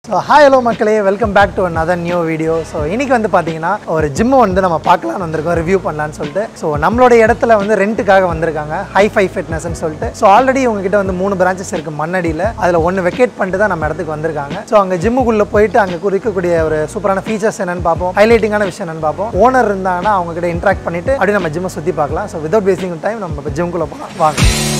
So hi hello மக்களே welcome back to another new video so இன்னைக்கு வந்து பார்த்தீங்கன்னா ஒரு ஜிம்மு வந்து நம்ம பார்க்கலாம்னு வந்திருக்கோம் ரிவ்யூ பண்ணலான்னு சொல்லிட்டு ஸோ நம்மளோட இடத்துல வந்து ரெண்ட்டுக்காக வந்திருக்காங்க ஹை ஃபை ஃபிட்னஸ்னு சொல்லிட்டு ஸோ ஆல்ரெடி உங்ககிட்ட வந்து மூணு பிரான்ச்சஸ் இருக்கு மண்ணடியில் அதில் ஒன்று வெக்கேட் பண்ணிட்டு தான் நம்ம இடத்துக்கு வந்திருக்காங்க ஸோ அங்கே ஜிம்முக்குள்ளே போயிட்டு அங்கே இருக்கக்கூடிய ஒரு சூப்பரான ஃபீச்சர்ஸ் என்னன்னு பார்ப்போம் ஹைலைட்டிங்கான விஷயம் என்னன்னு பார்ப்போம் ஓனர் இருந்தாங்கன்னா அவங்க கிட்ட இன்ட்ராக்ட் பண்ணிட்டு அப்படியே நம்ம ஜிம்மை சுற்றி பார்க்கலாம் ஸோ விதவுட் வேஸ்டிங் டைம் நம்ம ஜிம்குள்ளே போகலாம் வாங்க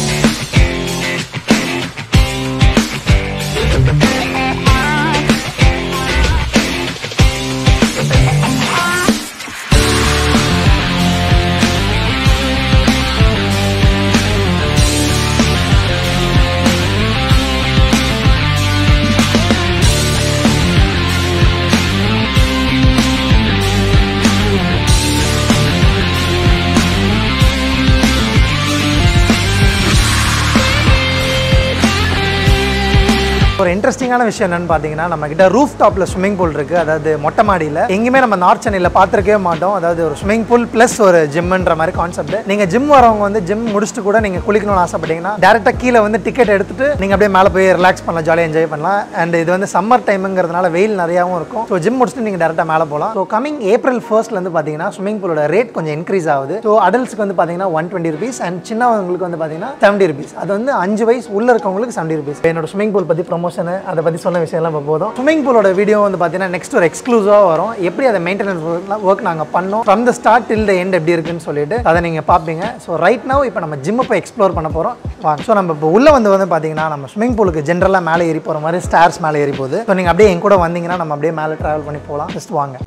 ஒரு இன்ட்ரெஸ்டிங்கான விஷயம் என்னன்னு பார்த்தீங்கன்னா நம்ம கிட்ட ரூஃப் டாப்ல ஸ்விம்மிங் பூல் இருக்கு அதாவது மொட்டை மாடியில் எங்கேயுமே நம்ம நார்த் சென்னையில் பார்த்துருக்கவே மாட்டோம் அதாவது ஒரு ஸ்விம்மிங் பூல் ப்ளஸ் ஒரு ஜிம்ன்ற மாதிரி கான்செப்ட் நீங்க ஜிம் வரவங்க வந்து ஜிம் முடிச்சுட்டு கூட நீங்க குளிக்கணும்னு ஆசைப்பட்டீங்கன்னா டேரக்டா கீழே வந்து டிக்கெட் எடுத்துட்டு நீங்க அப்படியே மேலே போய் ரிலாக்ஸ் பண்ணலாம் ஜாலியாக என்ஜாய் பண்ணலாம் அண்ட் இது வந்து சம்மர் டைமுங்கிறதுனால வெயில் நிறையாவும் இருக்கும் ஸோ ஜிம் முடிச்சுட்டு நீங்க டேரக்டா மேலே போகலாம் ஸோ கமிங் ஏப்ரல் ஃபர்ஸ்ட்ல இருந்து பார்த்தீங்கன்னா ஸ்விம்மிங் பூலோட ரேட் கொஞ்சம் இன்க்ரீஸ் ஆகுது ஸோ அடல்ட்ஸ்க்கு வந்து பார்த்தீங்கன்னா ஒன் டுவெண்ட்டி ருபீஸ் அண்ட் சின்னவங்களுக்கு வந்து பார்த்தீங்கன்னா செவன்டி ருபீஸ் அது வந்து அஞ்சு வயசு உள்ள இருக்கவங்களுக்கு செவன்டி ருபீஸ் என்னோட ஸ்விம்மிங் பூல் பற்றி ப்ரொமோஷன் அதை பற்றி சொன்ன விஷயம்லாம் இப்போ போதும் ஸ்விம்மிங் பூலோட வீடியோ வந்து பார்த்தீங்கன்னா நெக்ஸ்ட் ஒரு எக்ஸ்க்ளூசிவாக வரும் எப்படி அதை மெயின்டெனன்ஸ் ஒர்க் நாங்கள் பண்ணோம் from the start till the end எப்படி இருக்குன்னு சொல்லிட்டு அதை நீங்கள் பார்ப்பீங்க ஸோ ரைட் now இப்போ நம்ம ஜிம்மை போய் எக்ஸ்ப்ளோர் பண்ண போகிறோம் வாங்க ஸோ நம்ம இப்போ உள்ளே வந்து வந்து பார்த்தீங்கன்னா நம்ம ஸ்விம்மிங் பூலுக்கு ஜென்ரலாக மேலே ஏறி போகிற மாதிரி ஸ்டார்ஸ் மேலே ஏறி போகுது ஸோ நீங்கள் அப்படியே என் கூட வந்தீங்கன்னா நம்ம அப்படியே மேலே ட்ராவல் பண்ணி போகலாம் ஜஸ்ட் வாங்க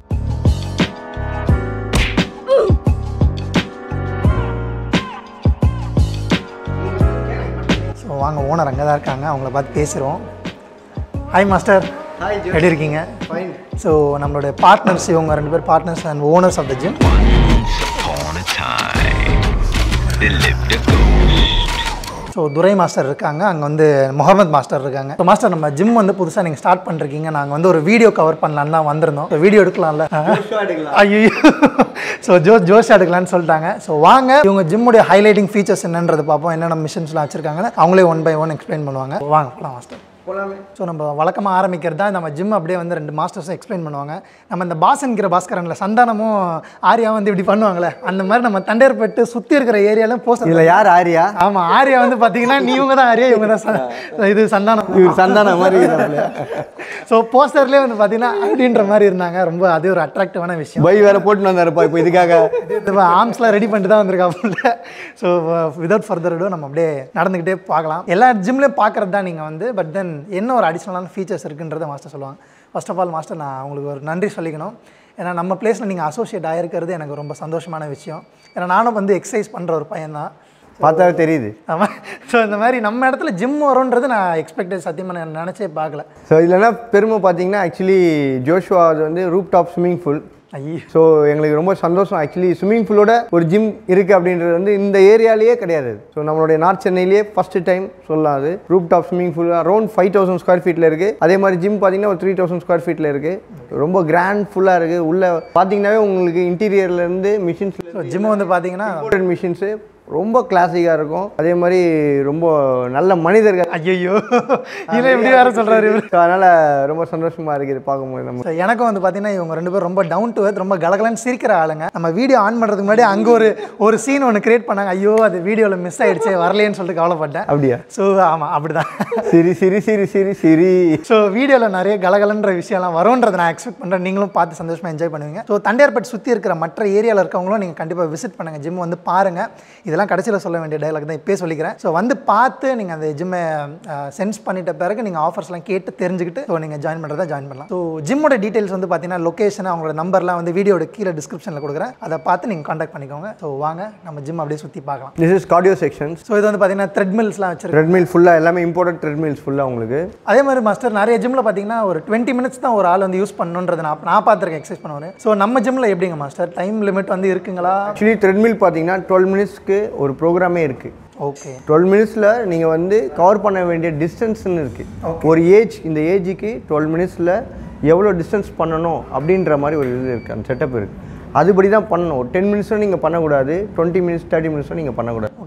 ஸோ வாங்க ஓனர் அங்கே தான் இருக்காங்க அவங்கள பார்த்து பேசுகிறோம் ஹாய் மாஸ்டர் Hi, Joe. எப்படி இருக்கீங்க Fine. ஸோ நம்மளுடைய பார்ட்னர்ஸ் இவங்க ரெண்டு பேர் partners and owners of the gym upon a time, there lived a ghost. So Durai master இருக்காங்க அங்கே வந்து முகமது மாஸ்டர் இருக்காங்க ஸோ மாஸ்டர் நம்ம ஜிம் வந்து புதுசாக நீங்கள் ஸ்டார்ட் பண்ணிருக்கீங்க நாங்கள் வந்து ஒரு வீடியோ கவர் பண்ணலான்னு தான் வந்திருந்தோம் ஸோ வீடியோ எடுக்கலாம்ல ஐயோ ஸோ ஜோ ஜோஷ் எடுக்கலாம்னு சொல்லிட்டாங்க ஸோ வாங்க இவங்க ஜிம்முடைய ஹைலைட்டிங் ஃபீச்சர்ஸ் என்னன்றது பார்ப்போம் என்னென்ன மிஷின்ஸ்லாம் வச்சிருக்காங்கன்னு அவங்களே ஒன் பை ஒன் எக்ஸ்பிளைன் பண்ணுவாங்க வாங்க போகலாம் மாஸ்டர் போலாமே ஸோ நம்ம வழக்கமாக ஆரம்பிக்கிறது தான் நம்ம ஜிம் அப்படியே வந்து ரெண்டு மாஸ்டர்ஸும் எக்ஸ்பிளைன் பண்ணுவாங்க நம்ம இந்த பாசன்கிற பாஸ்கரன்ல சந்தானமும் ஆரியா வந்து இப்படி பண்ணுவாங்களே அந்த மாதிரி நம்ம தண்டையர்பட்டு சுற்றி இருக்கிற ஏரியாலும் போஸ்ட் இதுல யார் ஆரியா ஆமா ஆரியா வந்து பாத்தீங்கன்னா நீ இவங்க தான் ஆரியா இவங்க தான் ச- இது சந்தானம் இவர் சந்தான மாதிரி இருக்கிறாப்புல. ஸோ போஸ்டர்லேயே வந்து பாத்தீங்கன்னா அப்படின்ற மாதிரி இருந்தாங்க ரொம்ப அது ஒரு அட்ராக்டிவான விஷயம் பை வேற போட்டு வந்தாருப்பா இப்போ இதுக்காக ஆர்ம்ஸ்லாம் ரெடி பண்ணிட்டு தான் வந்திருக்காப்புல ஸோ விதவுட் ஃபர்தர் டூ நம்ம அப்படியே நடந்துக்கிட்டே பார்க்கலாம் எல்லா ஜிம்லேயும் பார்க்குறது தான் நீங்கள் வந்து பட் தென் என்ன ஒரு அடிஷ்னலான ஃபீச்சர்ஸ் இருக்குன்றதை மாஸ்டர் சொல்லுவாங்க ஃபர்ஸ்ட் ஆஃப் ஆல் மாஸ்டர் நான் உங்களுக்கு ஒரு நன்றி சொல்லிக்கணும் ஏன்னா நம்ம பிளேஸில் நீங்கள் அசோசியேட் ஆகிருக்கிறது எனக்கு ரொம்ப சந்தோஷமான விஷயம் ஏன்னா நானும் வந்து எக்ஸசைஸ் பண்ணுற ஒரு பையன் பார்த்தாவே தெரியுது ஆமாம் ஸோ இந்த மாதிரி நம்ம இடத்துல ஜிம் வரும்ன்றது நான் எக்ஸ்பெக்டட் சத்தியமாக நான் நினச்சே பார்க்கல ஸோ இதுல என்ன பெருமை பார்த்தீங்கன்னா ஆக்சுவலி ஜோஷுவா அது வந்து ரூப் டாப் ஸ்விம்மிங் பூல் ஐயோ ஸோ எங்களுக்கு ரொம்ப சந்தோஷம் ஆக்சுவலி ஸ்விம்மிங் பூலோட ஒரு ஜிம் இருக்குது அப்படின்றது வந்து இந்த ஏரியாலேயே கிடையாது ஸோ நம்மளுடைய நார்த் சென்னையிலேயே ஃபஸ்ட்டு டைம் சொல்லலாம் அது roof top swimming pool around five thousand square ஃபீட்டில் இருக்குது அதே மாதிரி ஜிம் பார்த்தீங்கன்னா ஒரு த்ரீ தௌசண்ட் ஸ்கொயர் ஃபீட்டில் இருக்குது ரொம்ப கிராண்ட் ஃபுல்லாக இருக்குது உள்ளே பார்த்தீங்கன்னாவே உங்களுக்கு இன்டீரியர்லேருந்து மிஷின்ஸ் ஸோ ஜிம் வந்து பார்த்தீங்கன்னா இம்போர்ட்டட் மிஷின்ஸு ரொம்ப கிளாசிக்காக இருக்கும் அதே மாதிரி ரொம்ப நல்ல மனிதர்கள் ஐயோ இல்லை எப்படி வேற சொல்கிறாரு இவர் So, அதனால ரொம்ப சந்தோஷமா இருக்குது பார்க்கும்போது நம்ம ஸோ எனக்கும் வந்து பார்த்தீங்கன்னா இவங்க ரெண்டு பேரும் ரொம்ப டவுன் டு earth ரொம்ப கலகலன்னு சிரிக்கிற ஆளுங்க நம்ம வீடியோ ஆன் பண்ணுறதுக்கு முன்னாடி அங்கே ஒரு ஒரு சீன் ஒன்று கிரியேட் பண்ணாங்க ஐயோ அது வீடியோவில் மிஸ் ஆயிடுச்சே வரலையேன்னு சொல்லிட்டு கவலைப்பட்டேன் அப்படியா ஸோ ஆமாம் அப்படிதான் சிரி சிரி சிரி சிரி சிரி ஸோ வீடியோவில் நிறைய கலகலன்ற விஷயம்லாம் வரும்ன்றதை நான் எக்ஸ்பெக்ட் பண்ணுறேன் நீங்களும் பார்த்து சந்தோஷமாக என்ஜாய் பண்ணுவீங்க ஸோ தண்டையார்பேட் சுற்றி இருக்கிற மற்ற ஏரியாவில் இருக்கவங்களும் நீங்கள் கண்டிப்பாக விசிட் பண்ணுங்கள் ஜிம் வந்து பாருங்கள் இதெல்லாம் கடைசியில் சொல்ல வேண்டிய டைலாக் தான் இப்போயே சொல்லிக்கிறேன் ஸோ வந்து பார்த்து நீங்கள் அந்த ஜிம்மை சென்ஸ் பண்ணிட்ட பிறகு நீங்கள் ஆஃபர்ஸ்லாம் கேட்டு தெரிஞ்சுக்கிட்டு ஸோ நீங்கள் ஜாயின் பண்ணுறதா ஜாயின் பண்ணலாம் ஸோ ஜிம்மோட டீட்டெயில்ஸ் வந்து பார்த்தீங்கன்னா லொக்கேஷன் அவங்களோட நம்பர்லாம் வந்து வீடியோட கீழே டிஸ்கிரிப்ஷனில் கொடுக்குறேன் அதை பார்த்து நீங்கள் காண்டாக்ட் பண்ணிக்கோங்க ஸோ வாங்க நம்ம ஜிம் அப்படியே சுற்றி பார்க்கலாம் this is cardio sections so இது வந்து பார்த்தீங்கன்னா த்ரெட்மில்ஸ்லாம் வச்சிருக்கேன் ட்ரெட்மில் ஃபுல்லாக எல்லாமே இம்போர்ட்டட் ட்ரெட்மில்ஸ் ஃபுல்லாக உங்களுக்கு அதே மாதிரி மாஸ்டர் நிறைய ஜிம்ல பார்த்தீங்கன்னா ஒரு டுவெண்ட்டி மினிட்ஸ் தான் ஒரு ஆள் வந்து யூஸ் பண்ணணுன்றது நான் நான் பார்த்துருக்கேன் எக்ஸசைஸ் பண்ணுவேன் ஸோ நம்ம ஜிம்ல எப்படிங்க மாஸ்டர் டைம் லிமிட் வந்து இருக்குங்களா ஆக்சுவலி ட்ரெட்மில் பார்த்தீங்கன்னா டுவெல் மினிட்ஸ்க்கு ஒரு ப்ரோக்ராமே இருக்குது ஓகே டுவெல் மினிட்ஸில் நீங்கள் வந்து கவர் பண்ண வேண்டிய டிஸ்டன்ஸ்னு இருக்குது ஒரு ஏஜ் இந்த ஏஜுக்கு டுவெல் மினிட்ஸில் எவ்வளோ டிஸ்டன்ஸ் பண்ணணும் அப்படின்ற மாதிரி ஒரு இது இருக்குது அந்த செட்டப் இருக்குது அதுபடி தான் பண்ணணும் ஒரு டென் மினிட்ஸும் நீங்கள் பண்ணக்கூடாது டுவெண்ட்டி மினிட்ஸ் தேர்ட்டி மினிட்ஸும் நீங்கள் பண்ணக்கூடாது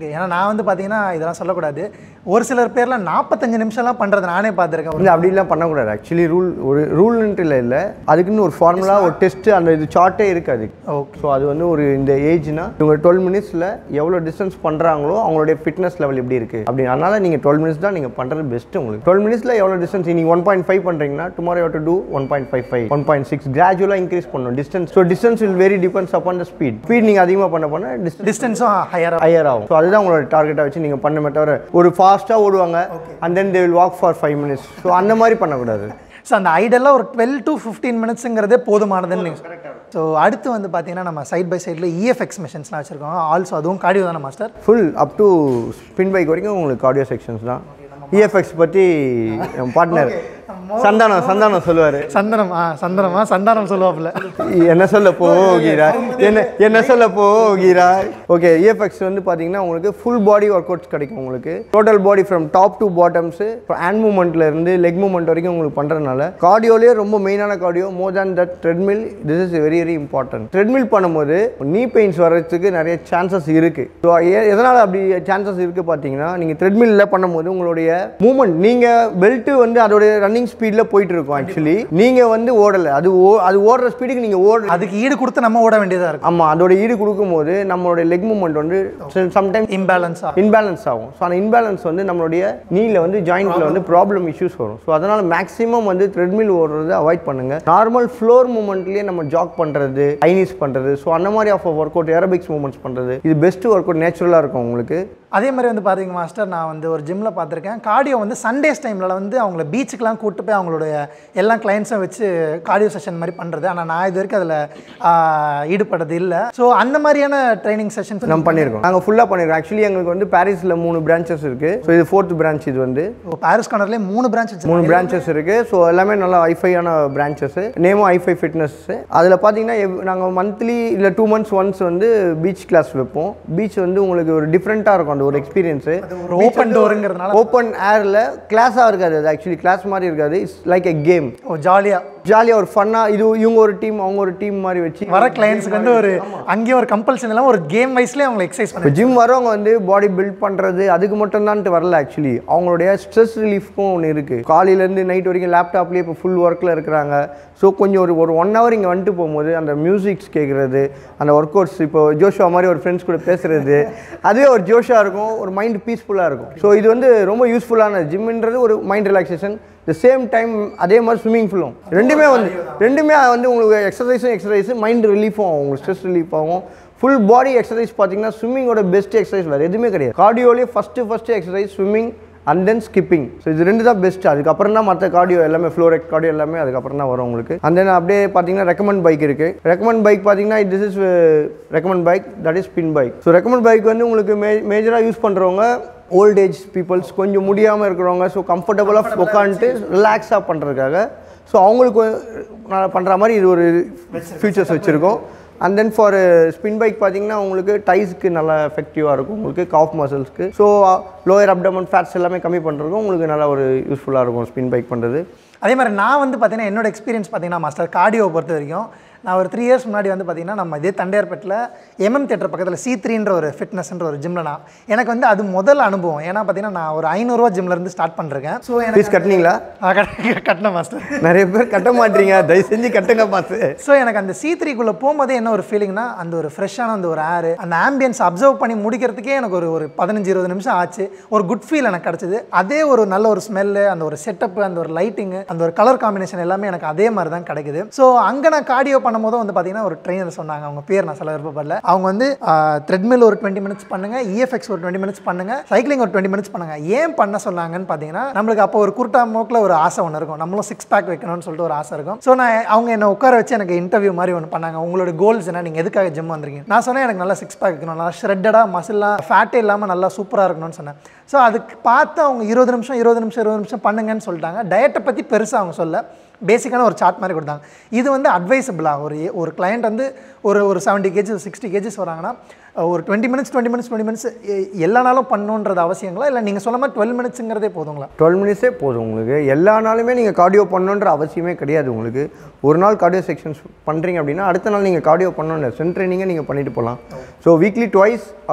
ஓகே ஏன்னா நான் வந்து பார்த்தீங்கன்னா இதெல்லாம் சொல்லக்கூடாது ஒரு சிலர் பேர்லாம் நாற்பத்தஞ்சு நிமிஷம்லாம் பண்ணுறது நானே பார்த்துருக்கேன் வந்து அப்படிலாம் பண்ணக்கூடாது ஆக்சுவலி ரூல் ஒரு ரூல்ன்ட்டு இல்லை இல்லை அதுக்குன்னு ஒரு ஃபார்முலா ஒரு டெஸ்ட்டு அந்த இது சார்ட்டே இருக்காது ஓகே ஸோ அது வந்து ஒரு இந்த ஏஜ்னா இவங்க டுவெல் மினிட்ஸில் எவ்வளோ டிஸ்டன்ஸ் பண்ணுறாங்களோ அவங்களுடைய ஃபிட்னஸ் லெவல் எப்படி இருக்குது அப்படி அதனால நீங்கள் டுவெல் மினிட்ஸ் தான் நீங்கள் பண்ணுறது பெஸ்ட் உங்களுக்கு டுவெல் மினிட்ஸில் எவ்வளோ டிஸ்டன்ஸ் நீங்கள் ஒன் பாயிண்ட் ஃபைவ் பண்ணுறீங்கன்னா tomorrow to two one point five five one point six கிராஜுவலாக இன்க்ரீஸ் பண்ணணும் distance so distance will very depends upon the speed speed நீங்கள் அதிகமாக பண்ண பண்ண டிஸ்டன்ஸ் டிஸ்டன்ஸும் ஹையராக ஹையர் ஆகும் ஸோ அதுதான் உங்களோட டார்கெட்டாக வச்சு நீங்கள் பண்ணமே தவிர ஒரு ஃபாஸ்ட்டாக ஓடுவாங்க and then they will walk for five minutes so அந்த மாதிரி பண்ணக்கூடாது ஸோ அந்த ஐடெல்லாம் ஒரு டுவெல் டு ஃபிஃப்டீன் மினிட்ஸுங்கிறதே போதுமானதுன்னு நீங்கள் ஸோ அடுத்து வந்து பார்த்தீங்கன்னா நம்ம சைட் பை சைடில் இஎஃப்எக்ஸ் மிஷின்ஸ்லாம் வச்சுருக்கோம் ஆல்சோ அதுவும் கார்டியோ தானே master full up to spin bike வரைக்கும் உங்களுக்கு கார்டியோ செக்ஷன்ஸ் தான் இஎஃப்எக்ஸ் பற்றி என் பார்ட்னர் சந்தானம் சந்தானம் சொல்லுவார் சந்தனம் ஆ சந்தனமா சந்தானம் சொல்லுவாப்புல என்ன சொல்ல போகிறாய் என்ன என்ன சொல்ல போகிறாய் ஓகே இஎஃப்எக்ஸ் வந்து பார்த்தீங்கன்னா உங்களுக்கு ஃபுல் பாடி ஒர்க் அவுட்ஸ் கிடைக்கும் உங்களுக்கு total body from top to bottoms hand மூமெண்ட்ல இருந்து லெக் மூமெண்ட் வரைக்கும் உங்களுக்கு பண்ணுறதுனால கார்டியோலேயே ரொம்ப மெயினான cardio more than that treadmill this is very very important treadmill பண்ணும்போது நீ பெயின்ஸ் வர்றதுக்கு நிறைய சான்சஸ் இருக்கு ஸோ எதனால் அப்படி சான்சஸ் இருக்கு பார்த்தீங்கன்னா நீங்கள் த்ரெட்மில்ல பண்ணும்போது உங்களுடைய மூமெண்ட் நீங்கள் பெல்ட் வந்து அதோடைய ரன்னிங் ஸ்பீடில் போயிட்டு இருக்கும் ஆக்சுவலி நீங்கள் வந்து ஓடலை அது ஓ அது ஓடுற ஸ்பீடுக்கு நீங்கள் ஓடுற அதுக்கு ஈடு கொடுத்து நம்ம ஓட வேண்டியதாக இருக்கும் ஆமாம் அதோட ஈடு கொடுக்கும்போது நம்மளுடைய லெக் மூமெண்ட் வந்து சம்டைம் இம்பேலன்ஸாக இன்பேலன்ஸ் ஆகும் ஸோ அந்த இன்பேலன்ஸ் வந்து நம்மளுடைய நீல வந்து ஜாயிண்ட்ல வந்து ப்ராப்ளம் இஷ்யூஸ் வரும் ஸோ அதனால மேக்ஸிமம் வந்து த்ரெட்மில் ஓடுறது அவாய்ட் பண்ணுங்க நார்மல் ஃப்ளோர் மூமெண்ட்லேயே நம்ம ஜாக் பண்ணுறது ஐனிஸ் பண்ணுறது ஸோ அந்த மாதிரி of workout aerobics movements பண்ணுறது இது பெஸ்ட் ஒர்க் அவுட் நேச்சுரலாக இருக்கும் உங்களுக்கு அதே மாதிரி வந்து பார்த்தீங்க மாஸ்டர் நான் வந்து ஒரு ஜிம்மில் பார்த்துருக்கேன் கார்டியோ வந்து சண்டேஸ் டைமில் வந்து அவங்கள பீச்சுக்கெலாம் கூட்டு போய் அவங்களுடைய எல்லா கிளைண்ட்ஸும் வச்சு கார்டியோ செஷன் மாதிரி பண்ணுறது ஆனால் நான் இது வரைக்கும் அதில் ஈடுபட்டது இல்லை ஸோ அந்த மாதிரியான ட்ரைனிங் செஷன்ஸ் நம்ம பண்ணியிருக்கோம் நாங்கள் ஃபுல்லாக பண்ணியிருக்கோம் ஆக்சுவலி எங்களுக்கு வந்து பாரிஸில் மூணு பிரான்ச்சஸ் இருக்குது ஸோ இது ஃபோர்த் பிரான்ச் இது வந்து பாரிஸ் கார்னர்லேயே மூணு பிரான்ச் வச்சு மூணு பிரான்ச்சஸ் இருக்கு ஸோ எல்லாமே நல்லா ஐஃபையான பிரான்ச்சஸ் நேமும் ஐஃபை ஃபிட்னஸ் அதில் பார்த்தீங்கன்னா நாங்கள் மந்த்லி இல்லை டூ மந்த்ஸ் ஒன்ஸ் வந்து பீச் கிளாஸ் வைப்போம் பீச் வந்து உங்களுக்கு ஒரு டிஃப்ரெண்ட்டாக இருக்கும் அந்த ஒரு எக்ஸ்பீரியன்ஸு ஒரு ஓப்பன் டோருங்கிறதுனால ஓப்பன் ஏரில் கிளாஸாக இருக்காது அது ஆக்சுவலி கிளாஸ் மாதிரி இருக்காது it's like a game oh ஜாலியாக ஜாலியாக ஒரு ஃபன்னாக இது இவங்க ஒரு டீம் அவங்க ஒரு டீம் மாதிரி வச்சு வர கிளைண்ட்ஸ்க்கு வந்து ஒரு அங்கேயும் ஒரு கம்பல்ஷன் இல்லாமல் ஒரு கேம் வைஸ்லேயே அவங்க எக்ஸசைஸ் இப்போ பண்ணி ஜிம் வரவங்க வந்து பாடி பில்ட் பண்ணுறது அதுக்கு மட்டும்தான்ட்டு வரல ஆக்சுவலி அவங்களுடைய ஸ்ட்ரெஸ் ரிலீஃப்க்கும் ஒன்று இருக்குது காலையிலேருந்து நைட் வரைக்கும் லேப்டாப்லேயே இப்போ ஃபுல் ஒர்க்கில் இருக்கிறாங்க ஸோ கொஞ்சம் ஒரு ஒரு ஒன் ஹவர் இங்கே வந்துட்டு போகும்போது அந்த மியூசிக்ஸ் கேட்குறது அந்த ஒர்க் அவுட்ஸ் இப்போ ஜோஷுவா மாதிரி ஒரு ஃப்ரெண்ட்ஸ் கூட பேசுறது அதுவே ஒரு ஜோஷாக இருக்கும் ஒரு மைண்ட் பீஸ்ஃபுல்லாக இருக்கும் ஸோ இது வந்து ரொம்ப யூஸ்ஃபுல்லான ஜிம்ன்றது ஒரு mind relaxation the same time அதே மாதிரி ஸ்விம்மிங் ஃபுல்லும் ரெண்டுமே வந்து ரெண்டுமே வந்து உங்களுக்கு எக்ஸசைஸும் எக்ஸசைஸ் மைண்ட் ரிலீஃபும் ஆகும் உங்களுக்கு ஸ்ட்ரெஸ் ரிலீஃப் ஆகும் ஃபுல் பாடி எக்ஸசைஸ் பார்த்தீங்கன்னா ஸ்விம்மிங்கோட பெஸ்ட் எக்ஸசைஸ் வேறு எதுவுமே கிடையாது கார்டியோலேயே first first exercise swimming and then skipping so இது ரெண்டு தான் பெஸ்ட் அதுக்கப்புறம் தான் மற்ற கார்டியோ எல்லாமே ஃப்ளோரெக் கார்டியோ எல்லாமே அதுக்கப்புறம் தான் வரும் உங்களுக்கு அண்ட் தென் அப்படியே பார்த்தீங்கன்னா ரெக்கமெண்ட் பைக் இருக்குது ரெக்கமெண்ட் பைக் பார்த்தீங்கன்னா this is recumbent bike that is spin bike so recumbent bike வந்து உங்களுக்கு மே மேஜராக யூஸ் பண்ணுறவங்க ஓல்ட் ஏஜ் பீப்புள்ஸ் கொஞ்சம் முடியாமல் இருக்கிறவங்க ஸோ கம்ஃபர்டபுளாக உட்காந்துட்டு ரிலாக்ஸாக பண்ணுறதுக்காக ஸோ அவங்களுக்கு நான் பண்ணுற மாதிரி இது ஒரு ஃபீச்சர்ஸ் வச்சுருக்கோம் and then for spin bike பார்த்தீங்கன்னா உங்களுக்கு டைஸ்க்கு நல்லா எஃபெக்டிவாக இருக்கும் உங்களுக்கு காஃப் மசில்ஸ்க்கு ஸோ லோயர் அப்டமன் ஃபேட்ஸ் எல்லாமே கம்மி பண்ணுறதுக்கும் உங்களுக்கு நல்லா ஒரு யூஸ்ஃபுல்லாக இருக்கும் ஸ்பின் பைக் பண்ணுறது அதே மாதிரி நான் வந்து பார்த்தீங்கன்னா என்னோட எக்ஸ்பீரியன்ஸ் பார்த்தீங்கன்னா மாஸ்டர் கார்டியோ பொறுத்த வரைக்கும் நான் ஒரு த்ரீ இயர்ஸ் முன்னாடி வந்து பார்த்தீங்கன்னா நம்ம இதே தண்டையார்பேட்டில் எம்எம் தேட்டர் பக்கத்தில் சி த்ரீன்ற ஒரு ஃபிட்னஸ்ன்ற ஒரு ஜிம்மில் நான் எனக்கு வந்து அது முதல் அனுபவம் ஏன்னா பார்த்தீங்கன்னா நான் ஒரு ஐநூறுரூவா ஜிம்லேருந்து ஸ்டார்ட் பண்ணிருக்கேன் ஸோ எனக்கு ஃபீஸ் கட்டினீங்களா ஆ, கட்ட- கட்டினேன் மாஸ்டர் நிறைய பேர் கட்ட மாட்டீங்க தயவு செஞ்சு கட்டுங்க பார்த்து ஸோ எனக்கு அந்த சி த்ரீக்குள்ளே போகும்போதே என்ன ஒரு ஃபீலிங்னா அந்த ஒரு ஃப்ரெஷ்ஷான அந்த ஒரு ஏர் அந்த ஆம்பியன்ஸ் அப்சர்வ் பண்ணி முடிக்கிறதுக்கே எனக்கு ஒரு ஒரு பதினஞ்சு இருபது நிமிஷம் ஆச்சு ஒரு குட் ஃபீல் எனக்கு கிடச்சிது அதே ஒரு நல்ல ஒரு ஸ்மெல்லு அந்த ஒரு செட்டப் அந்த ஒரு லைட்டிங்கு அந்த ஒரு கலர் காம்பினேஷன் எல்லாமே எனக்கு அதே மாதிரி தான் கிடைக்குது ஸோ அங்கே நான் கார்டியோ பண்ணும்போது வந்து பார்த்தீங்கன்னா ஒரு ட்ரெயினர் சொன்னாங்க அவங்க பேர் நான் சொல்ல விருப்பப்படல அவங்க வந்து த்ரெட்மில் ஒரு டுவெண்ட்டி மினிட்ஸ் பண்ணுங்க இஎஃப்எக்ஸ் ஒரு டுவெண்ட்டி மினிட்ஸ் பண்ணுங்க சைக்கிளிங் ஒரு டுவெண்ட்டி மினிட்ஸ் பண்ணுங்க ஏன் பண்ண சொன்னாங்கன்னு பார்த்தீங்கன்னா நம்மளுக்கு அப்போ ஒரு குருட்டா மோக்கில் ஒரு ஆசை ஒன்று இருக்கும் நம்மளும் சிக்ஸ் பேக் வைக்கணும்னு சொல்லிட்டு ஒரு ஆசை இருக்கும் ஸோ நான் அவங்க என்னை உட்கார வச்சு எனக்கு இன்டர்வியூ மாதிரி ஒன்று பண்ணாங்க உங்களோட கோல்ஸ் என்ன நீங்கள் எதுக்காக ஜிம் வந்திருக்கீங்க நான் சொன்னேன் எனக்கு நல்லா சிக்ஸ் பேக் வைக்கணும் நல்லா ஷ்ரெட்டடாக மசில்லாம் ஃபேட்டே இல்லாமல் நல்லா சூப்பராக இருக்கணும்னு சொன்னேன் ஸோ அதுக்கு பார்த்து அவங்க இருபது நிமிஷம் இருபது நிமிஷம் இருபது நிமிஷம் பண்ணுங்கன்னு சொல்லிட்டாங்க டயட்டை பற்றி பெருசாக அவங்க சொல்ல பேசிக்கான ஒரு சார்ட் மாதிரி கொடுத்தாங்க இது வந்து அட்வைசபிளாக ஒரு ஒரு கிளையண்ட் வந்து ஒரு ஒரு செவன்ட்டி கேஜிஸ் சிக்ஸ்டி கேஜிஸ் வராங்கன்னா ஒரு twenty minutes twenty minutes twenty minutes எல்லா நாளும் பண்ணணுன்றது அவசியங்களா இல்லை நீங்கள் சொன்ன மாதிரி டுவெல் மினிட்ஸுங்கிறதே போதுங்களா டுவெல் மினிட்ஸே போதும் உங்களுக்கு எல்லா நாளுமே நீங்கள் கார்டியோ பண்ணணுன்ற அவசியமே கிடையாது உங்களுக்கு ஒரு நாள் கார்டியோ செக்ஷன்ஸ் பண்ணுறீங்க அப்படின்னா அடுத்த நாள் நீங்கள் கார்டியோ பண்ணணும் சென்ட் ட்ரைனிங்கை நீங்கள் பண்ணிட்டு போகலாம் so weekly twice or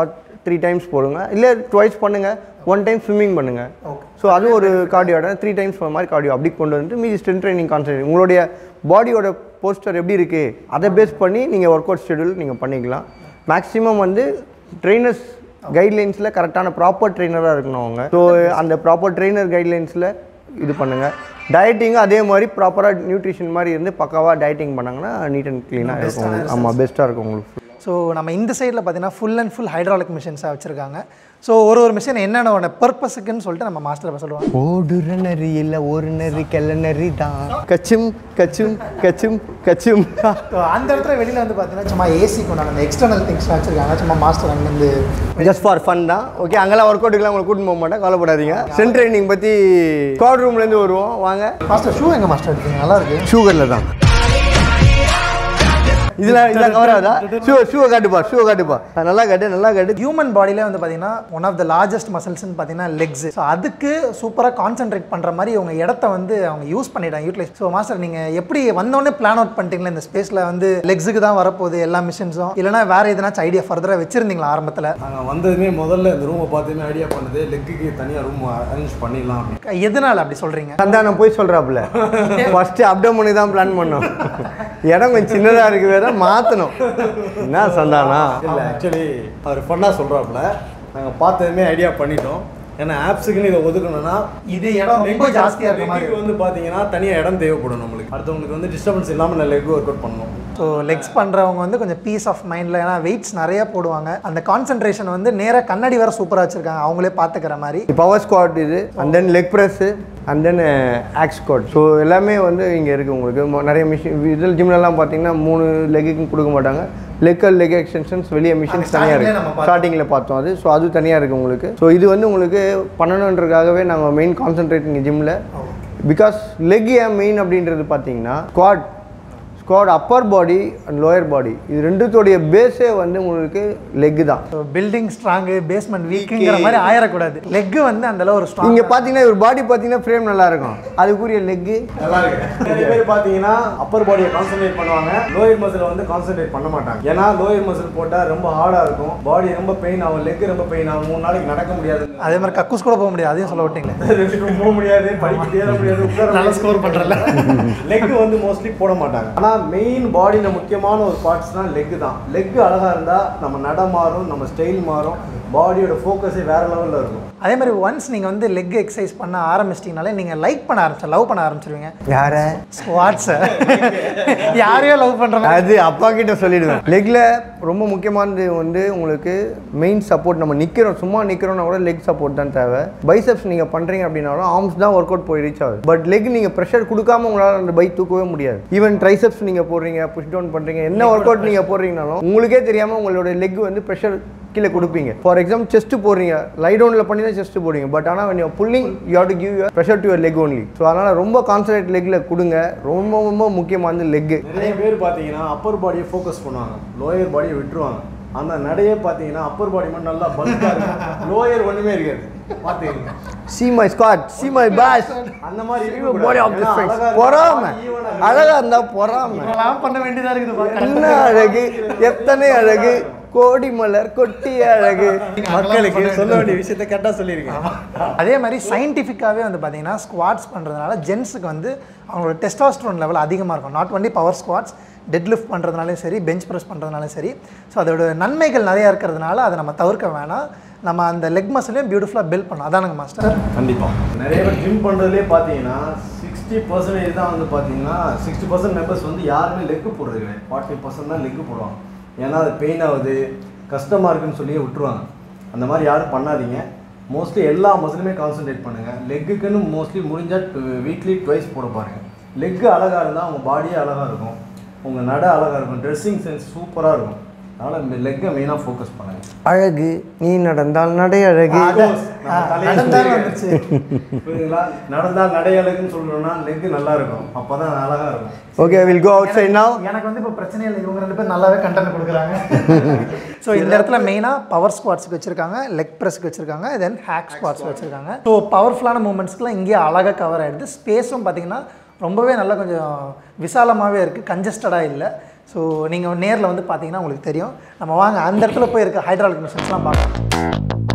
three times போடுங்க இல்லை டுவைஸ் பண்ணுங்கள் ஒன் டைம் ஸ்விம்மிங் பண்ணுங்கள் Okay. ஸோ அதுவும் ஒரு கார்டியோட த்ரீ டைம்ஸ் மாதிரி கார்டியோ அப்படி கொண்டு வந்துட்டு மீதி ஸ்ட்ரென்த் ட்ரைனிங் கான்சன்ட்ரேட் உங்களுடைய பாடியோட போஸ்டர் எப்படி இருக்குது அதை பேஸ் பண்ணி நீங்கள் ஒர்க் அவுட் ஷெடியூல் நீங்கள் பண்ணிக்கலாம் மேக்ஸிமம் வந்து ட்ரைனர்ஸ் கைட்லைன்ஸில் கரெக்டான ப்ராப்பர் ட்ரெயினராக இருக்கணும் அவங்க ஸோ அந்த ப்ராப்பர் ட்ரெயினர் கைட்லைன்ஸில் இது பண்ணுங்கள் டயட்டிங்கும் அதே மாதிரி ப்ராப்பராக நியூட்ரிஷன் மாதிரி இருந்து பக்காவாக டயட்டிங் பண்ணாங்கன்னா நீட் அண்ட் க்ளீனாக இருக்கும் உங்களுக்கு. ஆமாம் பெஸ்ட்டாக இருக்கும் உங்களுக்கு ஸோ நம்ம இந்த சைடில் பார்த்தீங்கன்னா ஃபுல் அண்ட் ஃபுல் ஹைட்ராலிக் மிஷின்ஸாக வச்சுருக்காங்க ஸோ ஒரு ஒரு மிஷின் என்னென்ன பர்பஸுக்குன்னு சொல்லிட்டு நம்ம மாஸ்டர் சொல்லுவாங்க ஓடுற நரி இல்லை ஒரு நரி கெல்ல நரி தான் கச்சும் கச்சும் கச்சும் கச்சும் ஸோ அந்த இடத்துல வெளியில் வந்து பார்த்தீங்கன்னா சும்மா ஏசி கொண்டாங்க அந்த எக்ஸ்டர்னல் திங்ஸ் வச்சுருக்காங்க சும்மா மாஸ்டர் அங்கேருந்து ஜஸ்ட் ஃபார் ஃபன் தான் ஓகே அங்கெல்லாம் ஒர்க் அவுட்டுக்குலாம் உங்களை கூட்டிட்டு போக மாட்டேன் கவலைப்படாதீங்க சென்ட் ட்ரைனிங் பற்றி ஸ்குவாட் ரூம்லேருந்து வருவோம் வாங்க மாஸ்டர் ஷூ எங்கே மாஸ்டர் எடுத்தீங்க நல்லா இருக்கு ஷூகரில் தான் இதில் இதில் கவர் ஆகுதா ஷூ ஷூவை காட்டுப்பா ஷூவை காட்டுப்பா அது நல்லா காட்டு நல்லா காட்டு ஹியூமன் பாடியிலே வந்து பார்த்தீங்கன்னா ஒன் ஆஃப் த லார்ஜஸ்ட் மசில்ஸ்னு பார்த்தீங்கன்னா லெக்ஸ் ஸோ அதுக்கு சூப்பராக கான்சென்ட்ரேட் பண்ணுற மாதிரி அவங்க இடத்த வந்து அவங்க யூஸ் பண்ணிட்டாங்க யூட்டிலைஸ் ஸோ மாஸ்டர் நீங்கள் எப்படி வந்தோடனே பிளான் அவுட் பண்ணிட்டீங்களா இந்த ஸ்பேஸில் வந்து லெக்ஸுக்கு தான் வரப்போகுது எல்லா மிஷின்ஸும் இல்லைனா வேறு எதனாச்சும் ஐடியா ஃபர்தராக வச்சிருந்தீங்களா ஆரம்பத்தில் நாங்கள் வந்ததுமே முதல்ல இந்த ரூமை பார்த்துமே ஐடியா பண்ணது லெக்குக்கு தனியாக ரூம் அரேஞ்ச் பண்ணிடலாம் அப்படின்னு எதனால் அப்படி சொல்கிறீங்க சந்தானம் போய் சொல்கிறாப்புல ஃபஸ்ட்டு அப்டவுன் பண்ணி தான் பிளான் பண்ணோம் இடம் கொஞ்சம் சின்னதாக இருக்கு வேற மாற்றணும் என்ன சந்தானா இல்லை ஆக்சுவலி அவர் ஃபன்னாக சொல்கிறாப்புல நாங்கள் பார்த்ததுமே ஐடியா பண்ணிட்டோம் ஏன்னா ஆப்ஸுக்குன்னு இதை ஒதுக்கணும்னா இது இடம் ரொம்ப ஜாஸ்தியாக இருக்க மாதிரி லெக்குக்கு வந்து பார்த்தீங்கன்னா தனியாக இடம் தேவைப்படும் நம்மளுக்கு அடுத்தவங்களுக்கு வந்து டிஸ்டர்பன்ஸ் இல்லாமல் நான் லெக் ஒர்க் அவுட் பண்ணணும் ஸோ லெக்ஸ் பண்ணுறவங்க வந்து கொஞ்சம் பீஸ் ஆஃப் மைண்டில் ஏன்னா வெயிட்ஸ் நிறைய போடுவாங்க அந்த கான்சென்ட்ரேஷன் வந்து நேராக கண்ணாடி வேற சூப்பராக வச்சுருக்காங்க அவங்களே பார்த்துக்கிற மாதிரி பவர் ஸ்குவாட் இது and then leg press and then hack squat so எல்லாமே வந்து இங்கே இருக்குது உங்களுக்கு மொ- நிறைய மிஷின் இதில் ஜிம்லலாம் பார்த்தீங்கன்னா மூணு லெக்குக்கும் கொடுக்க மாட்டாங்க லெக்கல் லெக் எக்ஸ்டென்ஷன்ஸ் வெளியே மிஷின்ஸ் தனியாக starting-லயே இருக்குது நம்ம பார்த்தோம். ஸ்டார்டிங்கில் பார்த்தோம் அது ஸோ அது தனியாக இருக்குது உங்களுக்கு ஸோ இது வந்து உங்களுக்கு பண்ணணுன்றதுக்காகவே நாங்கள் மெயின் கான்சென்ட்ரேட் இங்கே ஜிம்மில் பிகாஸ் லெக் ஏன் மெயின் அப்படின்றது பார்த்தீங்கன்னா squat squat upper body and lower body இது ரெண்டுத்தோடைய பேஸே வந்து உங்களுக்கு லெக் தான் ஸோ பில்டிங் ஸ்ட்ராங்கு பேஸ்மெண்ட் வீக்குங்கிற மாதிரி ஆயிடக்கூடாது லெக்கு வந்து அந்த அளவு ஒரு ஸ்ட்ராங் இங்கே பார்த்தீங்கன்னா இவர் பாடி பார்த்தீங்கன்னா ஃப்ரேம் நல்லா இருக்கும் அதுக்குரிய லெக்கு நல்லா இருக்கு நிறைய பேர் பார்த்தீங்கன்னா அப்பர் பாடியை கான்சென்ட்ரேட் பண்ணுவாங்க லோயர் மசில் வந்து கான்சென்ட்ரேட் பண்ண மாட்டாங்க ஏன்னா லோயர் மசில் போட்டால் ரொம்ப ஹார்டாக இருக்கும் பாடி ரொம்ப பெயின் ஆகும் லெக் ரொம்ப பெயின் ஆகும் மூணு நாளைக்கு நடக்க முடியாது அதே மாதிரி கக்கூஸ் கூட போக முடியாது அதையும் சொல்ல விட்டீங்களே ரெஸ்ட் ரூம் போக முடியாது படிக்க ஏற முடியாது உட்கார நல்லா ஸ்கோர் பண்ணுறல லெக் வந்து மோஸ்ட்லி போட மாட்டாங்க ஆனால் மெயின் பாடியில் முக்கியமான ஒரு பார்ட்ஸ் தான் லெக் தான் லெக் அழகாக இருந்தால் நம்ம நட மாறும் நம்ம ஸ்டைல் மாறும் பாடியோட ஃபோக்கஸே வேற லெவலில் இருக்கும் அதே மாதிரி ஒன்ஸ் நீங்கள் வந்து லெக் எக்ஸசைஸ் பண்ண ஆரம்பிச்சிட்டிங்கனாலே நீங்கள் லைக் பண்ண ஆரம்பிச்சு லவ் பண்ண ஆரம்பிச்சிருவீங்க யார ஸ்குவாட்ஸை யாரையோ லவ் பண்ணுற மாதிரி அது அப்பா கிட்ட சொல்லிடுவேன் லெக்ல ரொம்ப முக்கியமானது வந்து உங்களுக்கு மெயின் சப்போர்ட் நம்ம நிற்கிறோம் சும்மா நிற்கிறோம்னா கூட லெக் சப்போர்ட் தான் தேவை பைசப்ஸ் நீங்கள் பண்ணுறீங்க அப்படின்னாலும் ஆர்ம்ஸ் தான் ஒர்க் அவுட் போய் ரீச் ஆகுது பட் லெக் நீங்கள் ப்ரெஷர் கொடுக்காம உங்களால் அந்த பைக் தூக்கவே முடியாது ஈவன் ட்ரைசப்ஸ் நீங்கள் போடுறீங்க புஷ் டவுன் பண்ணுறீங்க என்ன ஒர்க் அவுட் நீங்கள் போடுறீங்கனாலும் உங்களுக்கே தெரியாமல் உங்களோட லெக் வந்து ப்ரெஷர் கீழே கொடுப்பீங்க ஃபார் எக்ஸாம்பிள் செஸ்ட் போடுறீங்க லை டவுனில் பண்ணி தான் செஸ்ட் போடுங்க பட் ஆனால் when you're pulling you have to give your pressure to your leg only so அதனால் ரொம்ப கான்சன்ட்ரேட் லெக்கில் கொடுங்க ரொம்ப ரொம்ப முக்கியமானது லெக்கு நிறைய பேர் பார்த்தீங்கன்னா அப்பர் பாடியை ஃபோக்கஸ் பண்ணுவாங்க லோயர் பாடியை விட்டுருவாங்க அந்த நடையே பார்த்தீங்கன்னா அப்பர் பாடி மட்டும் நல்லா பல்காக இருக்கும் லோயர் ஒன்றுமே இருக்காது பார்த்துக்கங்க see my squat see my bash அந்த மாதிரி body of இருக்கக்கூடாது. this ஏன்னா face. அழகா இருந்தா பொறாம body even ஆ அழகா இருந்தா பொறாம இதெல்லாம் பண்ண வேண்டியதாக இருக்குது என்ன அழகு எத்தனை அழகு கோடி மலர் கொட்டி அழகு மக்களுக்கு சொல்ல வேண்டிய விஷயத்த கரெக்டாக சொல்லியிருக்கேன் அதே மாதிரி சயின்டிஃபிக்காகவே வந்து பார்த்தீங்கன்னா ஸ்குவாட்ஸ் பண்ணுறதுனால ஜென்ஸுக்கு வந்து அவங்களோட டெஸ்டாஸ்ட்ரோன் லெவல் அதிகமாக இருக்கும் not only power squats deadlift பண்ணுறதுனாலும் சரி பெஞ்ச் ப்ரெஸ் பண்ணுறதுனாலும் சரி ஸோ அதோட நன்மைகள் நிறையா இருக்கிறதுனால அதை நம்ம தவிர்க்க வேணாம் நம்ம அந்த லெக் மசிலையும் பியூட்டிஃபுல்லாக பில்ட் பண்ணோம் அதானுங்க மாஸ்டர் கண்டிப்பாக நிறைய பேர் ஜிம் பண்ணுறதுலே பார்த்தீங்கன்னா சிக்ஸ்டி பர்சன்டேஜ் தான் வந்து பார்த்தீங்கன்னா சிக்ஸ்டி பர்சன்ட் மெம்பர்ஸ் வந்து யாருமே லெக்கு போடுறது கிடையாது ஃபார்ட்டி பர்சன்ட் தான் லெக்கு போடுவாங்க ஏன்னா அது பெயின் ஆகுது கஷ்டமாக இருக்குன்னு சொல்லி விட்டுருவாங்க அந்த மாதிரி யாரும் பண்ணாதீங்க மோஸ்ட்லி எல்லா மசிலுமே கான்சென்ட்ரேட் பண்ணுங்கள் லெக்குக்குன்னு மோஸ்ட்லி முடிஞ்சால் வீக்லி ட்வைஸ் போட பாருங்கள் லெக்கு அழகாக இருந்தால் உங்கள் பாடியே அழகாக இருக்கும் உங்கள் நட அழகாக இருக்கும் ட்ரெஸ்ஸிங் சென்ஸ் சூப்பராக இருக்கும் அதனால் லெக்கை மெயினாக ஃபோக்கஸ் பண்ணுங்கள் அழகு நீ நடந்தால் நடை அழகு நடந்தாலும் வந்துருச்சு புரியுதுங்களா நடந்தால் நடை அழகுன்னு சொல்லணும்னா லெக் நல்லா இருக்கும் அப்பதான் அழகா இருக்கும் okay will go outside now எனக்கு வந்து இப்போ பிரச்சனை இல்லை இவங்க ரெண்டு பேரும் நல்லாவே கண்டென்ட் கொடுக்குறாங்க ஸோ இந்த இடத்துல மெயினாக பவர் ஸ்குவாட்ஸ்க்கு வச்சிருக்காங்க லெக் ப்ரெஸ்க்கு வச்சிருக்காங்க தென் ஹேக் ஸ்குவாட்ஸ் வச்சிருக்காங்க ஸோ பவர்ஃபுல்லான மூமெண்ட்ஸ்க்குலாம் இங்கேயே அழகாக கவர் ஆகிடுது ஸ்பேஸும் பார்த்தீங்கன்னா ரொம்பவே நல்லா கொஞ்சம் விசாலமாகவே இருக்குது கன்ஜஸ்டடாக இல்லை ஸோ நீங்கள் நேரில் வந்து பார்த்தீங்கன்னா உங்களுக்கு தெரியும் நம்ம வாங்க அந்த இடத்துல போய் இருக்க ஹைட்ராலிக் மிஷின்ஸ்லாம் பார்க்கலாம்